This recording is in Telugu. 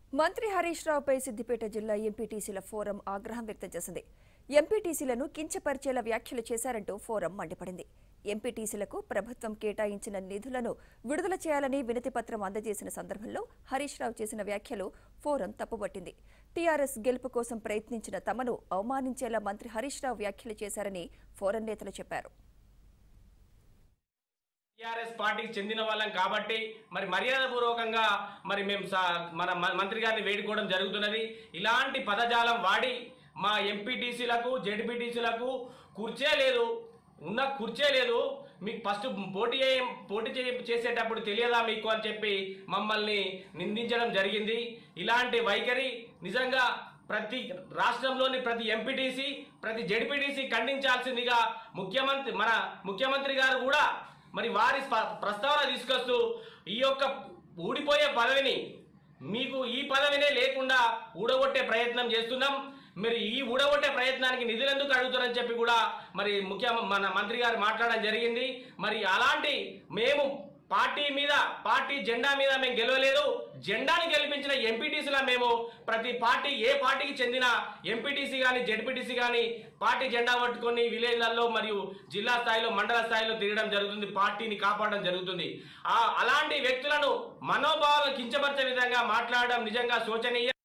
మంత్రి హరీష్ రావుపై సిద్దిపేట జిల్లా ఎంపీటీసీల ఫోరం ఆగ్రహం వ్యక్తం చేసింది ఎంపీటీసీలను కించపరిచేలా వ్యాఖ్యలు చేశారంటూ ఫోరం మండిపడింది ఎంపీటీసీలకు ప్రభుత్వం కేటాయించిన నిధులను విడుదల చేయాలని వినతి పత్రం అందజేసిన సందర్భంలో హరీష్ రావు చేసిన వ్యాఖ్యలు ఫోరం తప్పుపట్టింది టీఆర్ఎస్ గెలుపు కోసం ప్రయత్నించిన తమను అవమానించేలా మంత్రి హరీష్ రావు వ్యాఖ్యలు చేశారని ఫోరం నేతలు చెప్పారు టీఆర్ఎస్ పార్టీకి చెందిన వాళ్ళం కాబట్టి మరి మర్యాదపూర్వకంగా మరి మేము సా- మన మ- మంత్రి గారిని వేడుకోవడం జరుగుతున్నది ఇలాంటి పదజాలం వాడి మా ఎంపీటీసీలకు జెడ్పీటీసీలకు కుర్చే లేదు ఉన్న కుర్చే లేదు మీకు ఫస్ట్ పోటీ చేయ పోటీ చేయ- చేసేటప్పుడు తెలియదా మీకు అని చెప్పి మమ్మల్ని నిందించడం జరిగింది ఇలాంటి వైఖరి నిజంగా ప్రతి రాష్ట్రంలోని ప్రతి ఎంపీటీసీ ప్రతి జెడ్పీటీసీ ఖండించాల్సిందిగా ముఖ్యమంత్రి మన ముఖ్యమంత్రి గారు కూడా మరి వారి స్ప- ప్రస్తావన తీసుకొస్తూ ఈ యొక్క ఊడిపోయే పదవిని మీకు ఈ పదవినే లేకుండా ఊడగొట్టే ప్రయత్నం చేస్తున్నాం మరి ఈ ఊడగొట్టే ప్రయత్నానికి నిధులు ఎందుకు అడుగుతారని చెప్పి కూడా మరి ముఖ్య మన మంత్రి గారు మాట్లాడడం జరిగింది మరి అలాంటి మేము పార్టీ మీద పార్టీ జెండా మీద మేము గెలవలేదు జెండాని గెలిపించిన ఎంపీటీసీలా మేము ప్రతి పార్టీ ఏ పార్టీకి చెందిన ఎంపీటీసీ కానీ జెడ్పీటీసీ కానీ పార్టీ జెండా పట్టుకొని విలేజ్లలో మరియు జిల్లా స్థాయిలో మండల స్థాయిలో తిరగడం జరుగుతుంది పార్టీని కాపాడడం జరుగుతుంది ఆ అలాంటి వ్యక్తులను మనోభావాలను కించపరిచే విధంగా మాట్లాడడం నిజంగా శోచనీయ